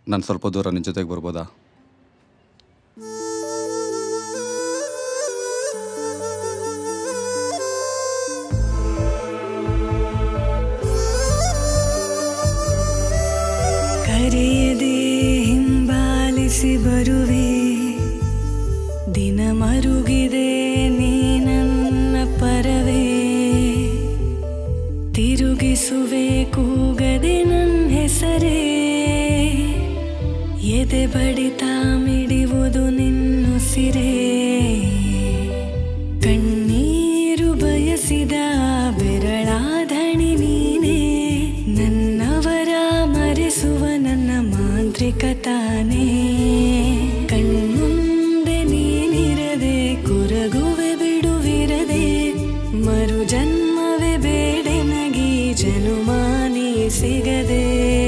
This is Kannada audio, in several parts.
ನಾನು ಸ್ವಲ್ಪ ದೂರ ನಿನ್ನ ಜೊತೆಗೆ ಬರ್ಬೋದಾ ಕರೆಯದೆ ಹಿಂಬಾಲಿಸಿ ಬರುವೆ ದಿನ ಮರುಗಿದೆ ನೀ ನನ್ನ ಪರವೇ ತಿರುಗಿಸುವೆ ಕೂಗದೆ ನನ್ನ ಹೆಸರೇ ಎದೆ ಬಡಿತ ಮಿಡಿವುದು ನಿನ್ನುಸಿರೇ ಕಣ್ಣೀರು ಬಯಸಿದ ಬೆರಳಾಧಣಿ ನೀನೇ ನನ್ನವರ ಮರೆಸುವ ನನ್ನ ಮಾಂತ್ರಿಕ ತಾನೇ ಕಣ್ಮುಂದೆ ನೀನಿರದೆ ಕುರಗುವೆ ಬಿಡುವಿರದೆ ಮರು ಜನ್ಮವೇ ಬೇಡೆ ನಗಿ ಜನುಮಾನಿ ಸಿಗದೆ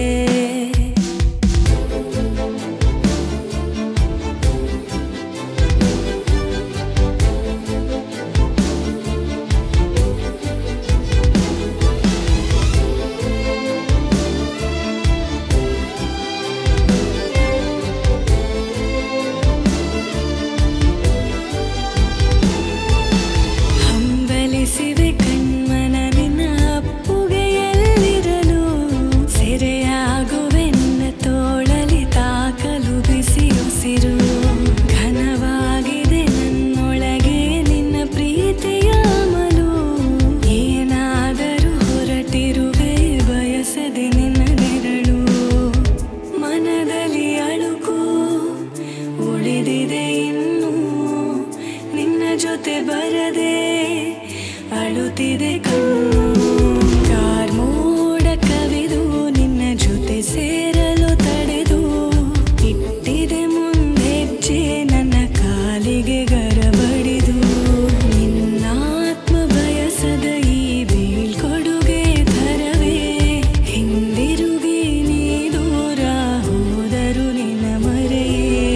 ಹಂಬಲಿಸಿವೆ ಕಣ್ಮನ ನಿನ್ನ ಅಪ್ಪುಗೆಯಲ್ಲಿರಲು ಸೆರೆಯಾಗುವೆ ನಿನ್ನ ತೋಳಲಿ ತಾಕಲು ಬಿಸಿ ಉಸಿರು ಘನವಾಗಿದೆ ನನ್ನೊಳಗೆ ನಿನ್ನ ಪ್ರೀತಿಯ ಅಮಲು ಏನಾದರೂ ಹೊರಟಿರುವೆ ಬಯಸದೆ ನಿನ್ನ ನೆರಳು ಮನದಲ್ಲಿ ಅಳುಕು ಉಳಿದಿದೆ ಇನ್ನು ನಿನ್ನ ಜೊತೆ ಬರದೆ ಅಳುತ್ತಿದೆ ಕಣ್ಣು ಕಾರ್ಮೋಡ ಕವಿದು ನಿನ್ನ ಜೊತೆ ಸೇರಲು ತಡೆದು ಇಟ್ಟಿದೆ ಮುಂದೆಜ್ಜೆ ನನ್ನ ಕಾಲಿಗೆ ಗರಬಡಿದು ನಿನ್ನಾತ್ಮ ಬಯಸದ ಈ ಬೀಳ್ಕೊಡುಗೆ ಥರವೇ ಹಿಂದಿರುಗಿ ನೀ ದೂರ ಹೋದರು ನಿನ್ನ ಮರೆಯೇ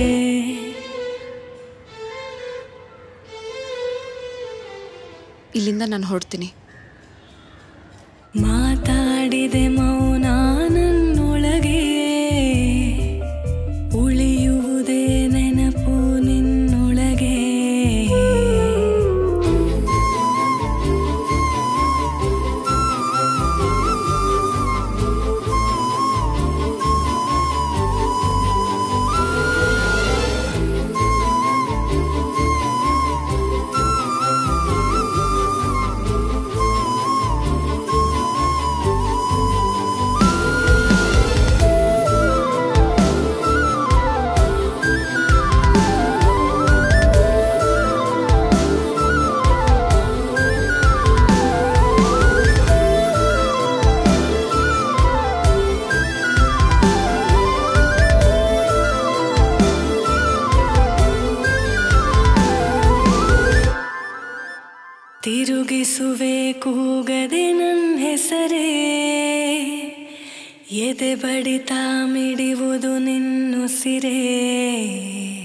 ಇಲ್ಲಿಂದ ನಾನು ಹೊರಡ್ತೀನಿ ಮಾತಾಡಿದೆ ಮೌನ ನನ್ನೊಳಗೆ ಉಳಿಯುವುದೇ ನೆನಪು ನಿನ್ನೊಳಗೆ ತಿರುಗಿಸುವೆ ಕೂಗದೆ ನನ್ನ ಹೆಸರೇ ಎದೆ ಬಡಿತ ಮಿಡಿವುದು ನಿನ್ನುಸಿರೇ